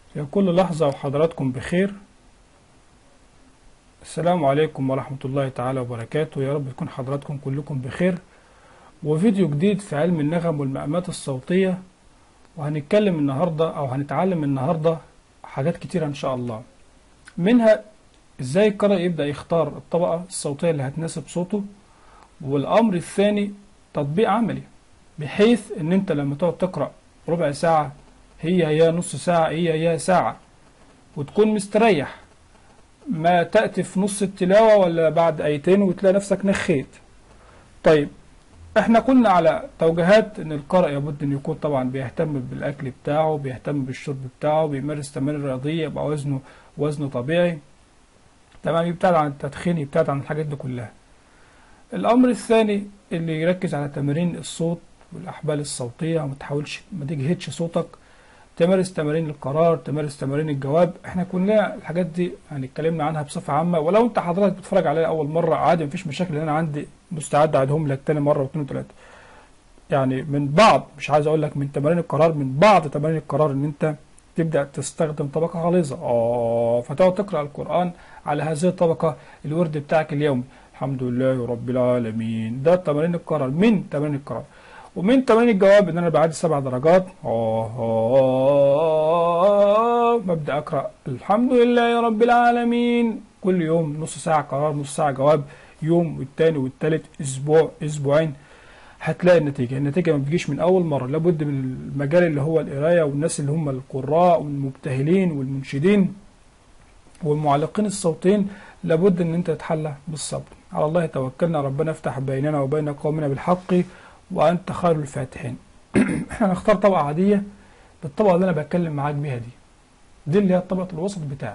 يا كل لحظة وحضراتكم بخير السلام عليكم ورحمة الله تعالى وبركاته يا رب تكون حضراتكم كلكم بخير وفيديو جديد في علم النغم والمقامات الصوتية وهنتكلم النهاردة أو هنتعلم النهاردة حاجات كتيرة إن شاء الله منها إزاي القارئ يبدأ يختار الطبقة الصوتية اللي هتناسب صوته والأمر الثاني تطبيق عملي بحيث إن أنت لما تقعد تقرأ ربع ساعة هي هي نص ساعة هي هي ساعة وتكون مستريح ما تأتي في نص التلاوة ولا بعد آيتين وتلاقي نفسك نخيت طيب احنا قلنا على توجيهات ان القارئ لابد ان يكون طبعا بيهتم بالاكل بتاعه بيهتم بالشرب بتاعه بيمارس تمارين رياضيه يبقى وزنه وزنه طبيعي تمام يبتعد عن التدخين يبتعد عن الحاجات دي كلها الامر الثاني اللي يركز على تمارين الصوت والاحبال الصوتيه ما تحاولش ما تجهدش صوتك تمارس تمارين القرار تمارس تمارين الجواب احنا كلنا الحاجات دي يعني اتكلمنا عنها بصفه عامه ولو انت حضرتك بتتفرج عليها اول مره عادي مفيش مشاكل انا عندي مستعد اعيدهم لك تاني مره واثنين وثلاثه يعني من بعض مش عايز اقول لك من تمارين القرار من بعض تمارين القرار ان انت تبدا تستخدم طبقه غليظه اه فتقعد تقرا القران على هذه الطبقه الورد بتاعك اليومي الحمد لله رب العالمين ده تمارين القرار من تمارين القرار ومن تمارين الجواب ان انا بعد سبع درجات آه آه ببدا اقرا الحمد لله رب العالمين كل يوم نص ساعه قرار نص ساعه جواب يوم والتاني والتالت اسبوع اسبوعين هتلاقي النتيجه النتيجه ما بتجيش من اول مره لابد من المجال اللي هو القرايه والناس اللي هم القراء والمبتهلين والمنشدين والمعلقين الصوتيين لابد ان انت تتحلى بالصبر على الله توكلنا ربنا افتح بيننا وبين قومنا بالحق وانت خير الفاتحين احنا هنختار طبقه عاديه بالطبقه اللي انا بتكلم معاك بيها دي دي اللي هي طبقه الوسط بتاعي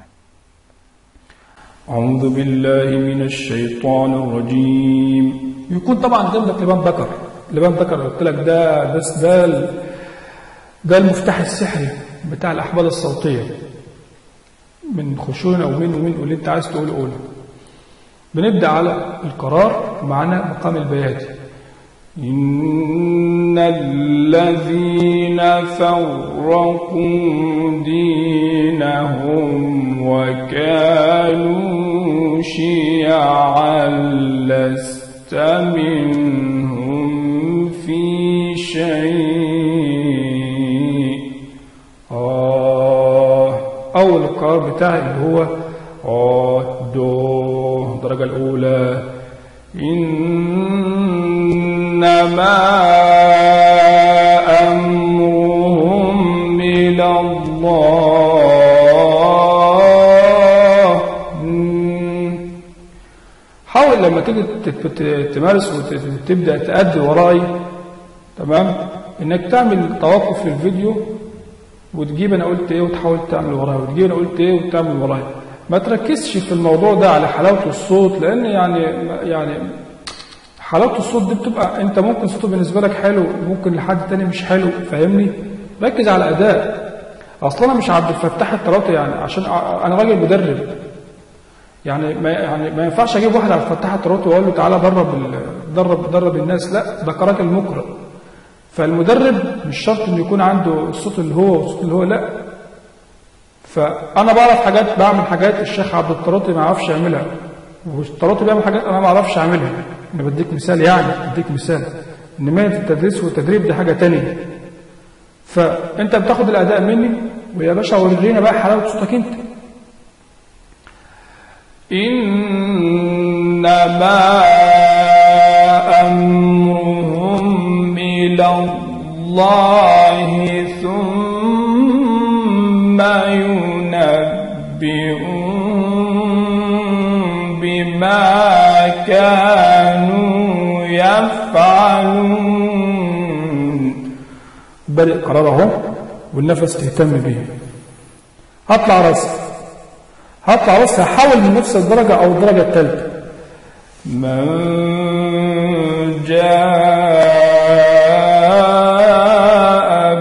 أعوذ بالله من الشيطان الرجيم يكون طبعا جنبك لبان بكر لبان بكر قلت لك ده بس ده ال- ده المفتاح السحري بتاع الاحبال الصوتيه من خشون او من ومن واللي انت عايز تقول قوله بنبدا على القرار معانا مقام البياتي إن الذين فرقوا دينهم وكانوا شيعا لست منهم في شيء آه أول القرار بتاعي اللي هو آه دو الدرجة الأولى إنما أمرهم إلى الله حاول لما تيجي ت- ت- تمارس وتبدأ تأدي وراي تمام إنك تعمل توقف في الفيديو وتجيب أنا قلت إيه وتحاول تعمل ورايا وتجيب أنا قلت إيه وتعمل ورايا ما تركزش في الموضوع ده على حلاوة الصوت لأن يعني يعني حلاوة الصوت دي بتبقى انت ممكن صوته بالنسبة لك حلو ممكن لحد تاني مش حلو فاهمني ركز على اداء اصلا انا مش عبد الفتاح الطراطي يعني عشان أ- انا راجل مدرب يعني ما يعني ما ينفعش اجيب واحد على الفتاح الطراطي واقول له تعالى درب ال- درب درب الناس لا ده كراجل مقرئ فالمدرب مش شرط انه يكون عنده الصوت اللي هو والصوت اللي هو لا فانا بعرف حاجات بعمل حاجات الشيخ عبد الطراطي ما يعرفش يعملها والطراطي بيعمل حاجات انا ما اعرفش اعملها انا بديك مثال يعني بديك مثال ان مهنه التدريس والتدريب دي حاجه تانية فانت بتاخد الاداء مني ويا باشا ورينا بقى حلاوه صوتك انت إنما أمرهم إلى الله ثم ينبئون بما كانوا يفعلون بادئ قرار اهو والنفس تهتم بيه هطلع راسي هطلع راسي هحاول من نفس الدرجه او الدرجه الثالثه من جاء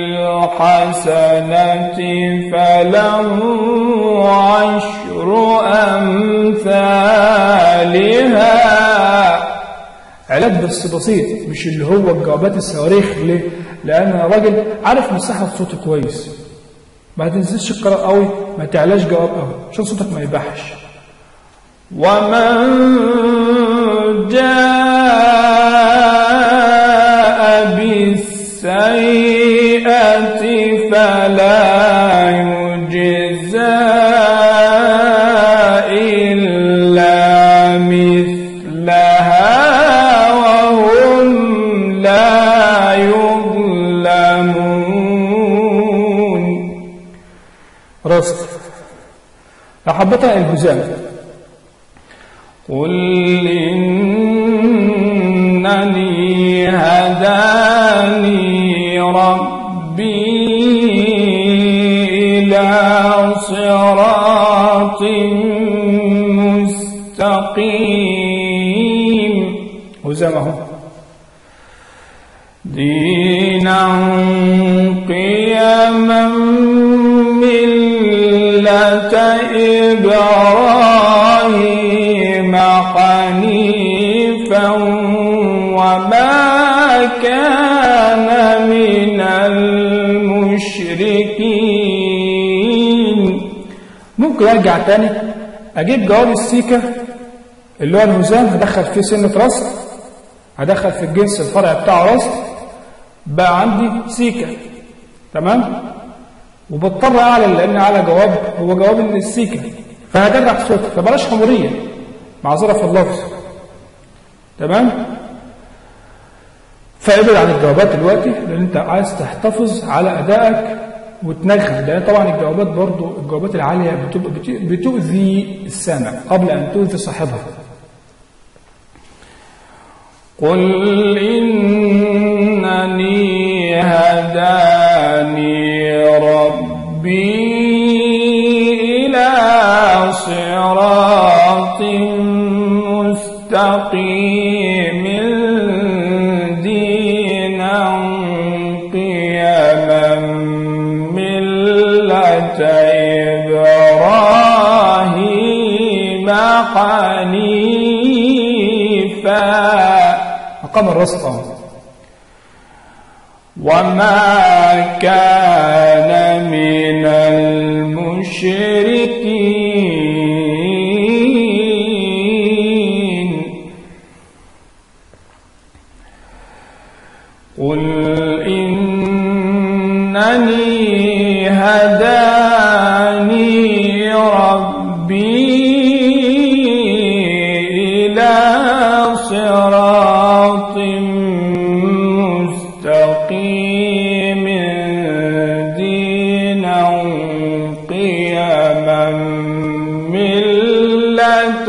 بالحسنة فله عشر أمثالها علاج بس بسيط مش اللي هو الجوابات الصواريخ ليه؟ لأن أنا راجل عارف مساحة صوتي كويس ما تنزلش القراءة قوي ما تعلاش جواب قوي عشان صوتك ما يبحش ومن جاء بالسيئة فلا يجزى إلا مثلها وهم لا يظلمون راسك لو حبتها البزام قل إنني هداني ربي إلى صراط مستقيم وزام اهو دينا قيما ملة إبراهيم حنيفا وما كان من المشركين ممكن ارجع تاني اجيب جواب السيكا اللي هو الهزام هدخل فيه سنة رصد هدخل في الجنس الفرع بتاعه رصد بقى عندي سيكا تمام وبضطر اعلن لان على جواب هو جواب من السيكا فهجرح صوتي فبلاش حموريه معذره في اللفظ تمام فابعد عن الجوابات دلوقتي لان انت عايز تحتفظ على ادائك وتنغم لان طبعا الجوابات برضو الجوابات العاليه بتبقى بت- بتؤذي السامع قبل ان تؤذي صاحبها قل إنني هداني ربي إلى صراط مستقيم دينا قيما ملة إبراهيم حنيفا مقام الرصد اه وما كان من المشركين قل إنني هداني ربي إلى صراط مستقيم دينا قيما ملة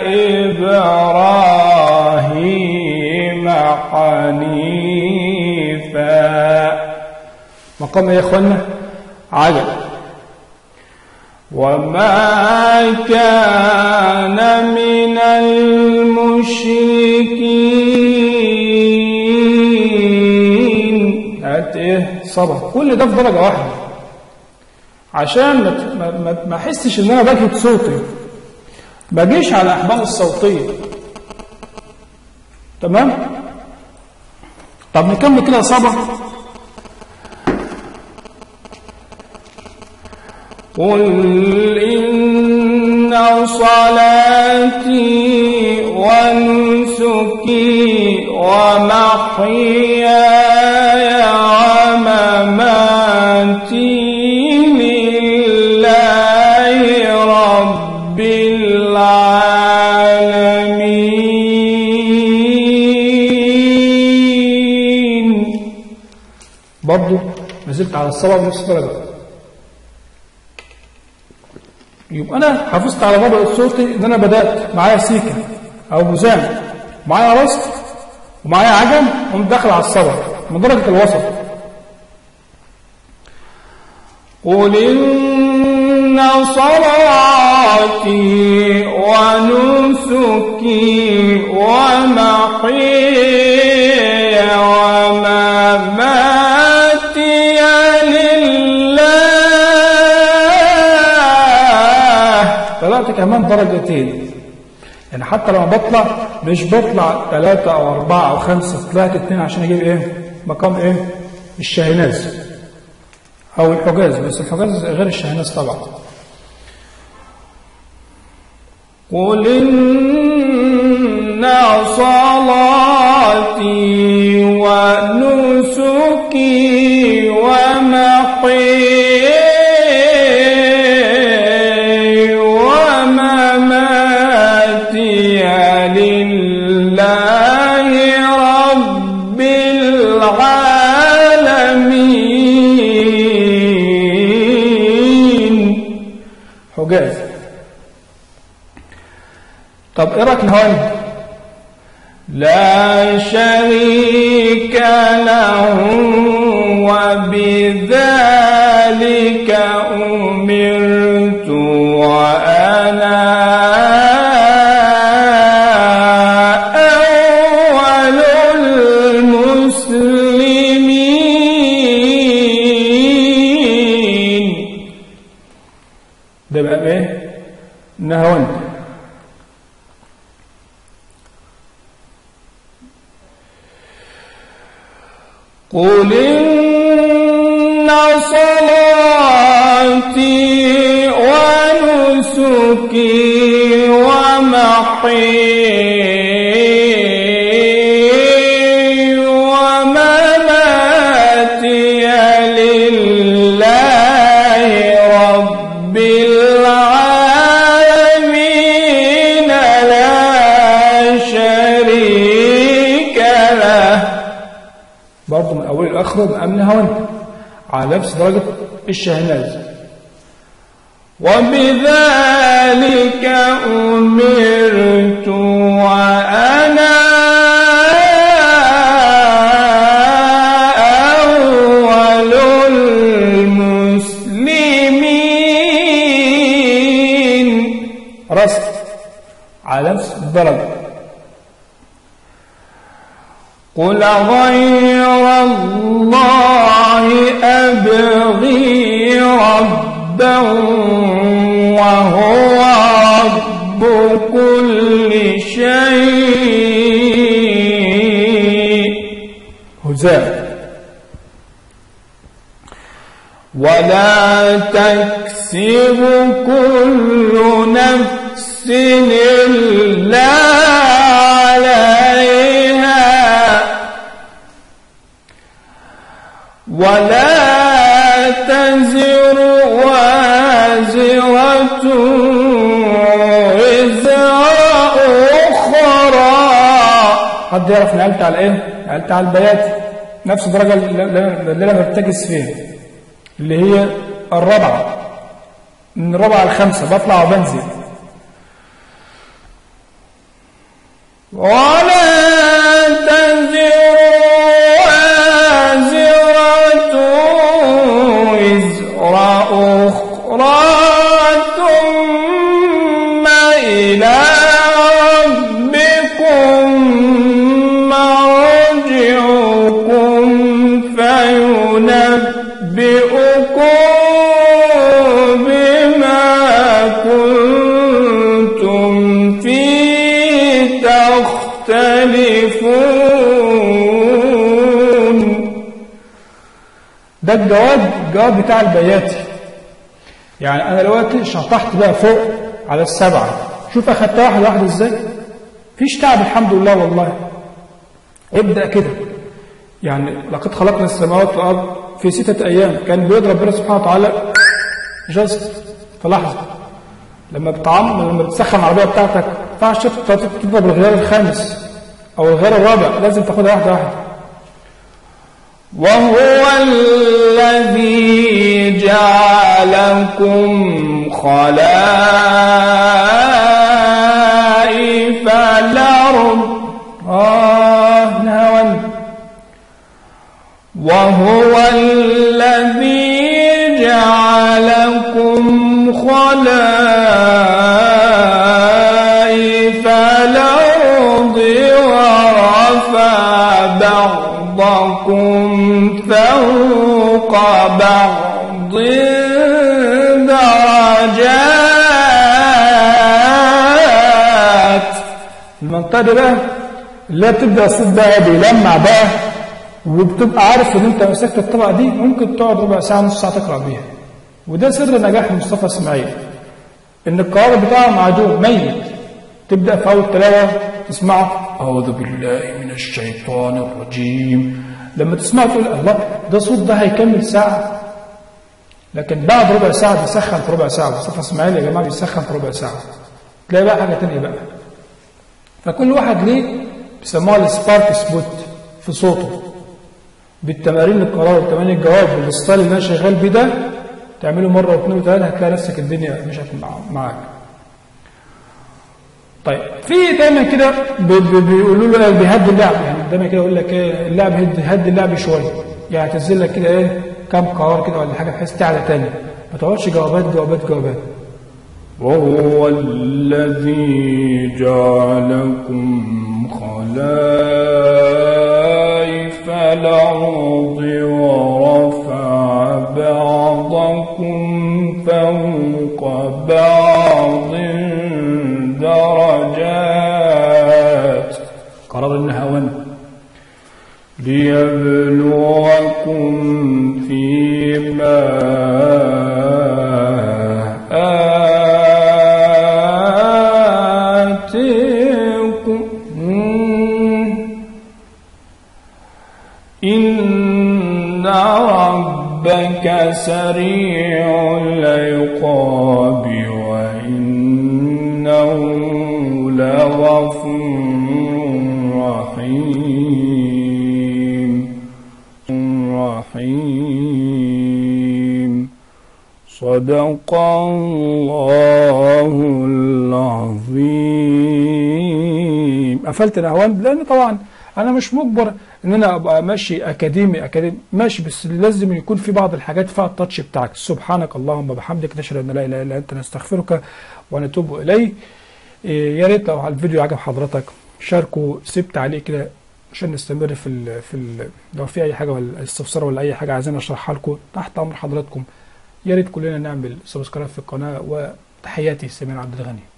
إبراهيم حنيفا مقام ايه يا اخوانا عجب وما كان من المشركين هات ايه صبر كل ده في درجه واحده عشان ما ت- ما- ما- ما احسش ان انا بجهد صوتي ما اجيش على الاحبال الصوتيه تمام طب نكمل كده يا صبر قل إن صلاتي ونسكي ومحياي ومماتي لله رب العالمين برضه ما زلت على الصلاه ونص درجه يبقى انا حافظت على وضع صوتي ان انا بدات معايا سيكه او بزام معايا رصد ومعايا عجم قمت داخل على الصبر من درجه الوسط قل إن صلاتي ونسكي ومحيي ومماتي لله طلعت كمان درجتين يعني حتى لما بطلع مش بطلع ثلاثة أو أربعة أو خمسة طلعت اتنين عشان أجيب إيه؟ مقام إيه؟ الشاهناز أو الحجاز بس الحجاز غير الشهناز طبعا قل إن صلاتي ونسكي ومحيي ومماتي لله رب العالمين حجاز طب ايه رايك الهوان لا شريك له وبذلك أمرت وأنا أول المسلمين ده بقى ايه نهوان قل إن صلاتي ونسكي ومحيي ومماتي لله رب العالمين لا شريك له برضه من اوله لاخره بقى من هوان على نفس درجه الشهناز وبذلك أمرت وأنا أول المسلمين رسم على نفس الدرجه قل غير الله أبغي ربا وهو رب كل شيء هزاء ولا تكسب كل نفس إلا عليها ولا تزر وازرة وزر أخرى حد يعرف نقلت على ايه؟ نقلت على البيات نفس الدرجه اللي اللي انا برتكز فيها اللي هي الرابعه من الرابعه الخامسه بطلع وبنزل ولا تزر وازرة وزر أخرى ثم إلى ربكم مرجعكم فينبئكم بما كنتم فيه تختلفون ده الجواب الجواب بتاع البياتي يعني انا دلوقتي شطحت بقى فوق على السبعه شوف اخدتها واحده واحده ازاي فيش تعب الحمد لله والله ابدا كده يعني لقد خلقنا السماوات والارض في سته ايام كان بيد ربنا سبحانه وتعالى جاست في لحظه لما بتعم لما بتسخن العربيه بتاعتك ما ينفعش تضرب الغيار الخامس او الغيار الرابع لازم تاخدها واحده واحده وهو الذي جعلكم خلائف الأرض آه نهوان وهو الذي جعلكم خلائف الأرض ورفع بعضكم فوق بعض درجات المنطقة دي بقى اللي هي بتبدأ الصوت بقى بيلمع بقى وبتبقى عارف ان انت مسكت الطبقه دي ممكن تقعد ربع ساعه نص ساعه تقرا بيها وده سر نجاح مصطفى اسماعيل ان القرار بتاعه معدوم ميت تبدا في اول تلاوه تسمعه اعوذ بالله من الشيطان الرجيم لما تسمعه تقول الله ده صوت ده هيكمل ساعه لكن بعد ربع ساعه بيسخن في ربع ساعه مصطفى اسماعيل يا جماعه بيسخن في ربع ساعه تلاقي بقى حاجه تانية بقى فكل واحد ليه بيسموها السبارك سبوت في صوته بالتمارين القرار والتمارين الجواب بالستايل اللي انا شغال بيه ده تعمله مره واثنين وثلاثه هتلاقي نفسك الدنيا مشت مع- معاك. طيب في دايما كده ب- ب- بيقولوا له بيهدي اللعب يعني دايما كده يقول لك ايه اللعب هدي هدي اللعب شويه يعني تنزل لك كده ايه كام قرار كده ولا حاجه بحيث تعلى تاني ما تقعدش جوابات جوابات جوابات وهو الذي جعلكم خلائف الأرض ورفع بعضكم فوق بعض درجات قرار النهاوند ليبلوكم فيما آتيكم إن ربك سريع العقاب وإنه لغفور رحيم رحيم صدق الله العظيم قفلت النهاوند لان طبعا انا مش مجبر ان انا ابقى ماشي اكاديمي اكاديمي ماشي بس لازم يكون في بعض الحاجات فيها التاتش بتاعك سبحانك اللهم وبحمدك نشهد ان لا اله الا انت نستغفرك ونتوب اليه إيه، يا ريت لو الفيديو عجب حضرتك شاركوا سيب تعليق كده عشان نستمر في ال في ال لو في اي حاجه ولا استفسار ولا اي حاجه عايزين اشرحها لكم تحت امر حضراتكم يا ريت كلنا نعمل سبسكرايب في القناه وتحياتي سمير عبد الغني